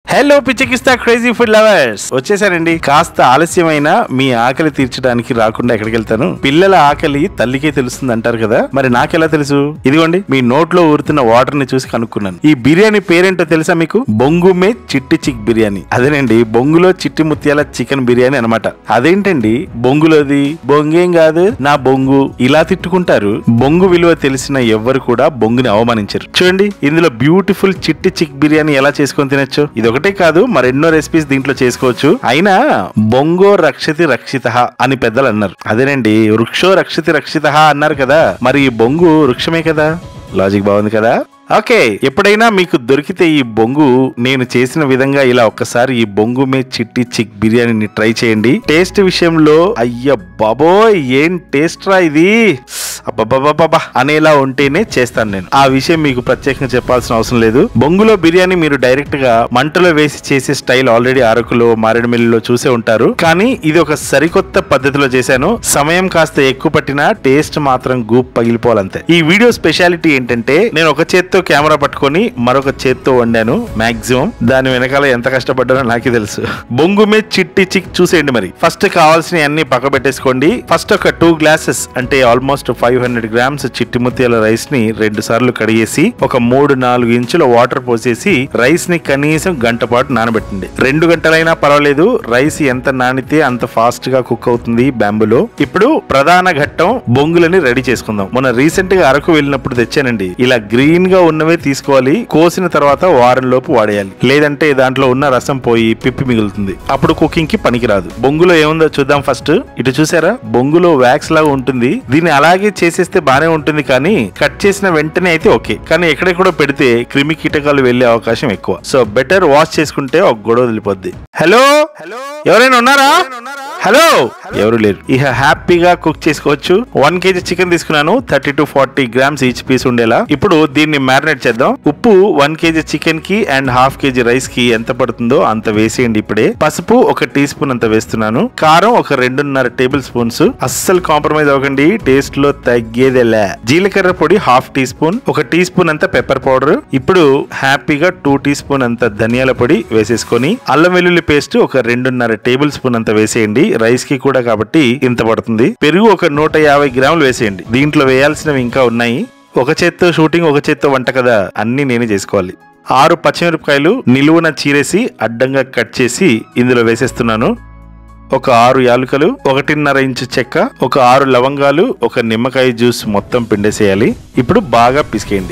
hello పిచ్చకిస్తా crazy food lovers వచ్చేసానండి కాస్త ఆలస్యమైన మీ ఆకలి తీర్చడానికి రాకుండా ఎక్కడికి వెళ్తాను పిల్లల ఆకలి తల్లికే తెలుస్తుంది అంటారు కదా మరి నాకెలా తెలుసు ఇదిగోండి మీ నోట్లో ఊరుతున్న వాటర్ ని చూసి కనుక్కున్నాను ఈ బిర్యానీ పేరేంటో తెలుసా మీకు బొంగుమే చిట్టి చిక్ బిర్యానీ అదేనండి బొంగులో చిట్టి ముత్యాల చికెన్ బిర్యానీ అన్నమాట అదేంటండి బొంగులోది బొంగేం కాదు నా బొంగు ఇలా తిట్టుకుంటారు బొంగు విలువ తెలిసిన ఎవ్వరు కూడా బొంగుని అవమానించరు చూడండి ఇందులో బ్యూటిఫుల్ చిట్టి చిక్ బిర్యానీ ఎలా చేసుకొని తినొచ్చు ఇది ఒకటే కాదు మరెన్నో రెసిపీస్ దీంట్లో చేసుకోవచ్చు అయినా బొంగో రక్షతి రక్షిత అని పెద్దలు అన్నారు అదేనండి వృక్షో రక్షతి రక్షిత అన్నారు కదా మరి ఈ బొంగు వృక్షమే కదా లాజిక్ బాగుంది కదా ఓకే ఎప్పుడైనా మీకు దొరికితే ఈ బొంగు నేను చేసిన విధంగా ఇలా ఒక్కసారి ఈ బొంగు మే చిట్టి చిక్ బిర్యానీని ట్రై చేయండి టేస్ట్ విషయంలో అయ్య బాబోయ్ ఏం టేస్ట్ రా ఇది అబ్బబ్బబ్బబ్బా అనేలా ఉంటేనే చేస్తాను నేను ఆ విషయం మీకు ప్రత్యేకంగా చెప్పాల్సిన అవసరం లేదు బొంగులో బిర్యానీ మీరు డైరెక్ట్ గా మంటలో వేసి చేసే స్టైల్ ఆల్రెడీ అరకులో మారేడుమిల్లిలో చూసే ఉంటారు కానీ ఇది ఒక సరికొత్త పద్ధతిలో చేశాను సమయం కాస్త ఎక్కువ పట్టినా టేస్ట్ మాత్రం గూప్ పగిలిపోవాలంతే ఈ వీడియో స్పెషాలిటీ ఏంటంటే నేను ఒక చేత్తో కెమెరా పట్టుకొని మరొక చేత్తో వండాను మాక్సిమం దాని వెనకాల ఎంత కష్టపడ్డానో నాకే తెలుసు బొంగు మీద చిట్టి చిక్ చూసేయండి మరి ఫస్ట్ కావాల్సిన అన్ని పక్క పెట్టేసుకోండి ఫస్ట్ ఒక టూ గ్లాసెస్ అంటే ఆల్మోస్ట్ ఫైవ్ హండ్రెడ్ గ్రామ్స్ చిట్టి ముత్యాల రైస్ ని రెండు సార్లు కడిగేసి ఒక మూడు నాలుగు ఇంచుల వాటర్ పోసేసి రైస్ ని కనీసం గంట పాటు నానబెట్టండి రెండు గంటలైనా పర్వాలేదు రైస్ ఎంత నానితే అంత ఫాస్ట్ గా కుక్ అవుతుంది బ్యాంబులో ఇప్పుడు ప్రధాన ఘట్టం బొంగులని రెడీ చేసుకుందాం మొన్న రీసెంట్ గా అరకు వెళ్ళినప్పుడు తెచ్చానండి ఇలా గ్రీన్ గా ఉన్నవే తీసుకోవాలి కోసిన తర్వాత వారం లోపు వాడేయాలి లేదంటే దాంట్లో ఉన్న రసం పోయి పిప్పి మిగులుతుంది అప్పుడు కుకింగ్ కి పనికిరాదు బొంగులో ఏముందో చూద్దాం ఫస్ట్ ఇటు చూసారా బొంగులో వ్యాక్స్ లాగా ఉంటుంది దీన్ని అలాగే చేసేస్తే బానే ఉంటుంది కానీ కట్ చేసిన వెంటనే అయితే ఓకే కానీ ఎక్కడెక్కడో పెడితే క్రిమి కీటకాలు వెళ్లే అవకాశం ఎక్కువ సో బెటర్ వాష్ చేసుకుంటే ఒక గొడవ వదిలిపోద్ది హలో హలో ఎవరైనా ఉన్నారా హలో ఎవరు లేరు ఇక హ్యాపీగా కుక్ చేసుకోవచ్చు వన్ కేజీ చికెన్ తీసుకున్నాను thirty to forty grams each piece ఉండేలా ఇప్పుడు దీన్ని మ్యారినేట్ చేద్దాం ఉప్పు వన్ కేజీ చికెన్ కి అండ్ హాఫ్ కేజీ రైస్ కి ఎంత పడుతుందో అంత వేసేయండి ఇప్పుడే పసుపు ఒక టీ స్పూన్ అంత వేస్తున్నాను కారం ఒక రెండున్నర టేబుల్ స్పూన్స్ అస్సలు కాంప్రమైజ్ అవ్వకండి టేస్ట్ లో తగ్గేదేలే జీలకర్ర పొడి హాఫ్ టీ స్పూన్ ఒక టీ స్పూన్ అంత పెప్పర్ పౌడర్ ఇప్పుడు హ్యాపీగా టూ టీ స్పూన్ అంత ధనియాల పొడి వేసేసుకొని అల్లం వెల్లుల్లి పేస్ట్ ఒక రెండున్నర టేబుల్ స్పూన్ అంత వేసేయండి రైస్ కి కూడా కాబట్టి ఇంత పడుతుంది పెరుగు ఒక నూట యాభై గ్రాములు వేసేయండి దీంట్లో వేయాల్సినవి ఇంకా ఉన్నాయి ఒక చేత్తో షూటింగ్ ఒక చేత్తో వంట కదా అన్ని నేనే చేసుకోవాలి ఆరు పచ్చిమిరపకాయలు నిలువున చీరేసి అడ్డంగా కట్ చేసి ఇందులో వేసేస్తున్నాను ఒక ఆరు యాలుకలు ఒకటిన్నర ఇంచు చెక్క ఒక ఆరు లవంగాలు ఒక నిమ్మకాయ జ్యూస్ మొత్తం పిండేసేయాలి ఇప్పుడు బాగా పిసికేయండి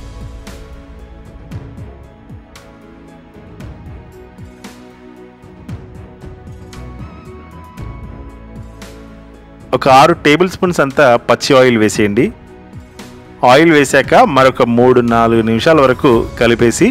ఒక ఆరు టేబుల్ స్పూన్స్ అంతా పచ్చి ఆయిల్ వేసేయండి ఆయిల్ వేశాక మరొక మూడు నాలుగు నిమిషాల వరకు కలిపేసి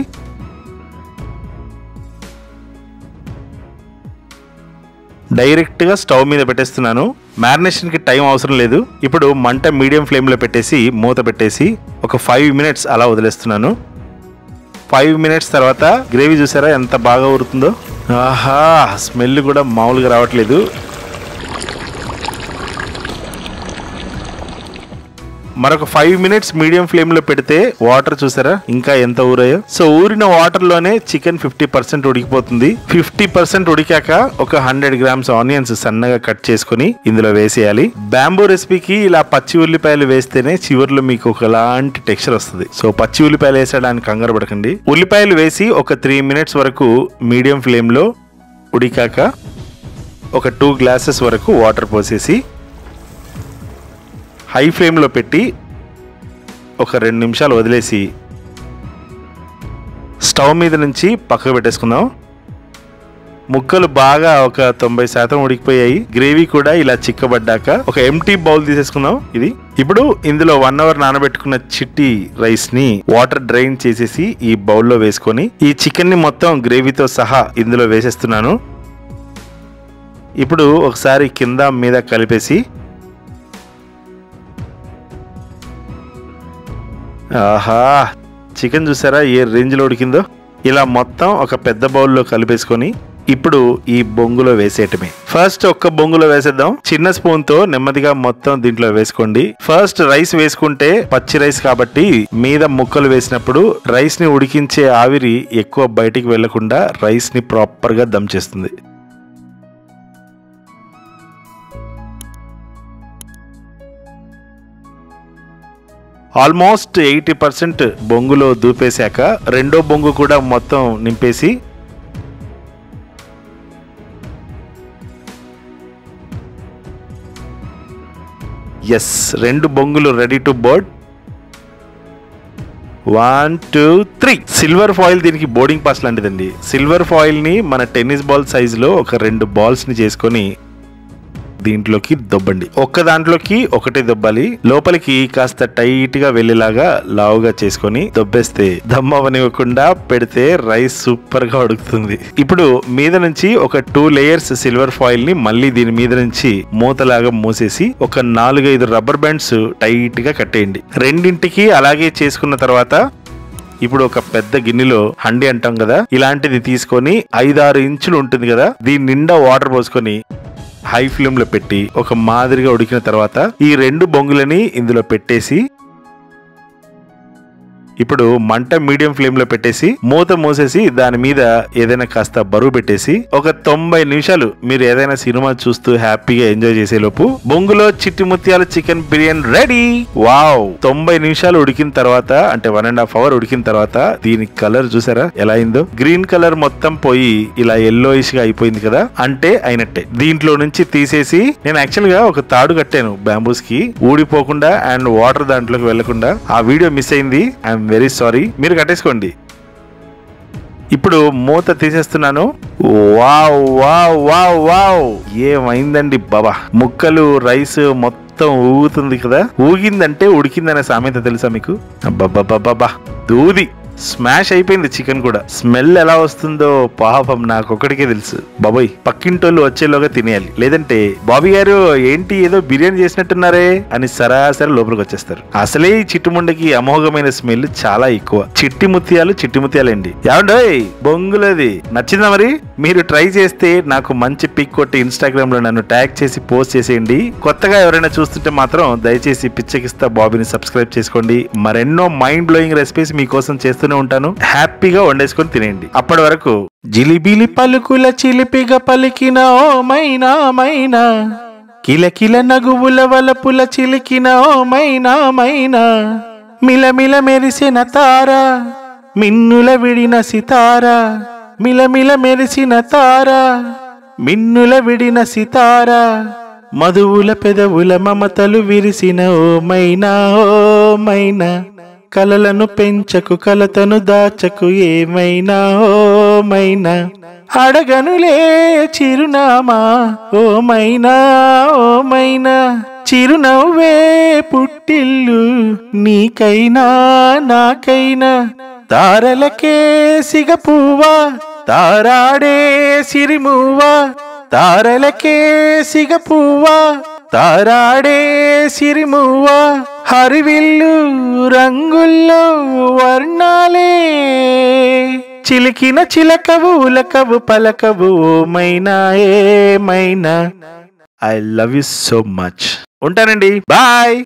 డైరెక్ట్గా స్టవ్ మీద పెట్టేస్తున్నాను మ్యారినేషన్కి టైం అవసరం లేదు ఇప్పుడు మంట మీడియం ఫ్లేమ్లో పెట్టేసి మూత పెట్టేసి ఒక ఫైవ్ మినిట్స్ అలా వదిలేస్తున్నాను ఫైవ్ మినిట్స్ తర్వాత గ్రేవీ చూసారా ఎంత బాగా ఉరుతుందో ఆహా స్మెల్ కూడా మామూలుగా రావట్లేదు మరొక ఫైవ్ మినిట్స్ మీడియం ఫ్లేమ్ లో పెడితే వాటర్ చూసారా ఇంకా ఎంత ఊరాయో సో ఊరిన వాటర్ లోనే చికెన్ ఫిఫ్టీ పర్సెంట్ ఉడికిపోతుంది ఫిఫ్టీ పర్సెంట్ ఉడికాక ఒక హండ్రెడ్ గ్రామ్స్ ఆనియన్స్ సన్నగా కట్ చేసుకుని ఇందులో వేసేయాలి బ్యాంబూ రెసిపీకి ఇలా పచ్చి ఉల్లిపాయలు వేస్తేనే చివర్లో మీకు ఒకలాంటి టెక్స్చర్ వస్తుంది సో పచ్చి ఉల్లిపాయలు వేసడానికి కంగారు పడకండి ఉల్లిపాయలు వేసి ఒక త్రీ మినిట్స్ వరకు మీడియం ఫ్లేమ్ లో ఉడికాక ఒక టూ గ్లాసెస్ వరకు వాటర్ పోసేసి హై ఫ్లేమ్లో పెట్టి ఒక రెండు నిమిషాలు వదిలేసి స్టవ్ మీద నుంచి పక్కకు పెట్టేసుకుందాం ముక్కలు బాగా ఒక తొంభై శాతం ఉడికిపోయాయి గ్రేవీ కూడా ఇలా చిక్కబడ్డాక ఒక ఎంటీ బౌల్ తీసేసుకుందాం ఇది ఇప్పుడు ఇందులో వన్ అవర్ నానబెట్టుకున్న చిట్టి రైస్ ని వాటర్ డ్రైన్ చేసేసి ఈ బౌల్లో వేసుకొని ఈ చికెన్ ని మొత్తం గ్రేవీతో సహా ఇందులో వేసేస్తున్నాను ఇప్పుడు ఒకసారి కింద మీద కలిపేసి ఆహా చికెన్ చూసారా ఏ రేంజ్లో ఉడికిందో ఇలా మొత్తం ఒక పెద్ద బౌల్లో కలిపేసుకొని ఇప్పుడు ఈ బొంగులో వేసేయటమే ఫస్ట్ ఒక్క బొంగులో వేసేద్దాం చిన్న స్పూన్ తో నెమ్మదిగా మొత్తం దీంట్లో వేసుకోండి ఫస్ట్ రైస్ వేసుకుంటే పచ్చి రైస్ కాబట్టి మీద ముక్కలు వేసినప్పుడు రైస్ ని ఉడికించే ఆవిరి ఎక్కువ బయటికి వెళ్లకుండా రైస్ ని ప్రాపర్ గా దమ్ చేస్తుంది ఆల్మోస్ట్ ఎయిటీ పర్సెంట్ బొంగులో దూపేశాక రెండో బొంగు కూడా మొత్తం నింపేసి ఎస్ రెండు బొంగులు ready to board one two three silver foil దీనికి బోర్డింగ్ పాస్ లాంటిదండి సిల్వర్ ఫాయిల్ ని మన టెన్నిస్ బాల్ సైజ్ లో ఒక రెండు బాల్స్ ని చేసుకొని దీంట్లోకి దొబ్బండి ఒక్క దాంట్లోకి ఒకటే దొబ్బాలి లోపలికి కాస్త టైట్ గా వెళ్ళేలాగా లావుగా చేసుకొని దొబ్బేస్తే దమ్ అవనివ్వకుండా పెడితే రైస్ సూపర్ గా ఉడుకుతుంది ఇప్పుడు మీద నుంచి ఒక టూ లేయర్స్ సిల్వర్ ఫాయిల్ ని మళ్ళీ దీని మీద నుంచి మూతలాగా మూసేసి ఒక నాలుగైదు రబ్బర్ బ్యాండ్స్ టైట్ గా కట్టేయండి రెండింటికి అలాగే చేసుకున్న తర్వాత ఇప్పుడు ఒక పెద్ద గిన్నెలో హండి అంటాం కదా ఇలాంటిది తీసుకొని ఐదారు ఇంచులు ఉంటుంది కదా దీని నిండా వాటర్ పోసుకొని హై ఫ్లేమ్ లో పెట్టి ఒక మాదిరిగా ఉడికిన తర్వాత ఈ రెండు బొంగులని ఇందులో పెట్టేసి ఇప్పుడు మంట మీడియం ఫ్లేమ్ లో పెట్టేసి మూత మూసేసి దాని మీద ఏదైనా కాస్త బరువు పెట్టేసి ఒక తొంభై నిమిషాలు మీరు ఏదైనా సినిమా చూస్తూ హ్యాపీగా ఎంజాయ్ చేసే లోపు బొంగులో చిట్టి ముత్యాల చికెన్ బిర్యానీ రెడీ వావ్ తొంభై నిమిషాలు ఉడికిన తర్వాత అంటే వన్ అండ్ హాఫ్ అవర్ ఉడికిన తర్వాత దీని కలర్ చూసారా ఎలా అయిందో గ్రీన్ కలర్ మొత్తం పోయి ఇలా ఎల్లోయిష్ గా అయిపోయింది కదా అంటే అయినట్టే దీంట్లో నుంచి తీసేసి నేను యాక్చువల్ గా ఒక తాడు కట్టాను బ్యాంబూస్ కి ఊడిపోకుండా అండ్ వాటర్ దాంట్లోకి వెళ్లకుండా ఆ వీడియో మిస్ అయింది ఐఎమ్ వెరీ సారీ మీరు కట్టేసుకోండి ఇప్పుడు మూత తీసేస్తున్నాను వావ్ వావ్ వావ్ వావ్ ఏమైందండి బాబా ముక్కలు రైస్ మొత్తం ఊగుతుంది కదా ఊగిందంటే ఉడికిందనే సామెత తెలుసా మీకు అబ్బబ్బబ్బబ్బా దూది స్మాష్ అయిపోయింది చికెన్ కూడా స్మెల్ ఎలా వస్తుందో పాపం నాకు ఒకటికే తెలుసు బాబోయ్ పక్కింటోళ్ళు వచ్చేలోగా తినేయాలి లేదంటే బాబీ గారు ఏంటి ఏదో బిర్యానీ చేసినట్టున్నారే అని సరాసరి లోపలికి వచ్చేస్తారు అసలే ఈ చిట్టుముండకి అమోఘమైన స్మెల్ చాలా ఎక్కువ చిట్టి ముత్యాలు చిట్టి ముత్యాలండి ఏమండోయ్ బొంగులది నచ్చిందా మరి మీరు ట్రై చేస్తే నాకు మంచి పిక్ కొట్టి ఇన్స్టాగ్రామ్ లో నన్ను ట్యాగ్ చేసి పోస్ట్ చేసేయండి కొత్తగా ఎవరైనా చూస్తుంటే మాత్రం దయచేసి పిచ్చకిస్తా బాబీని సబ్స్క్రైబ్ చేసుకోండి మరెన్నో మైండ్ బ్లోయింగ్ రెసిపీస్ మీకోసం చేస్తూనే ఉంటాను హ్యాపీగా వండేసుకొని తినేయండి అప్పటి వరకు జిలిబిలి పలుకుల చిలిపిగా పలికిన ఓ మైనా మైనా కిలకిల నగువుల వలపుల చిలికిన ఓ మైనా మైనా మిలమిల మెరిసిన తార మిన్నుల విడిన సితార మిలమిల మెరిసిన తార మిన్నుల విడిన సితార మధువుల పెదవుల మమతలు విరిసిన ఓ మైనా ఓ మైనా కలలను పెంచకు కలతను దాచకు ఏమైనా ఓ మైనా అడగనులే చిరునామా ఓ మైనా ఓ మైనా చిరునవ్వే పుట్టిల్లు నీకైనా నాకైనా తారలకే సిగపువ్వా తారాడే సిరిమువ్వా తారలకే సిగపువ్వా తారాడే సిరిమువ్వా హరివిల్లు రంగుల్లో వర్ణాలే చిలికిన చిలకవు ఉలకవు పలకవు మైనా ఏమైనా I love you so much ఉంటానండి బాయ్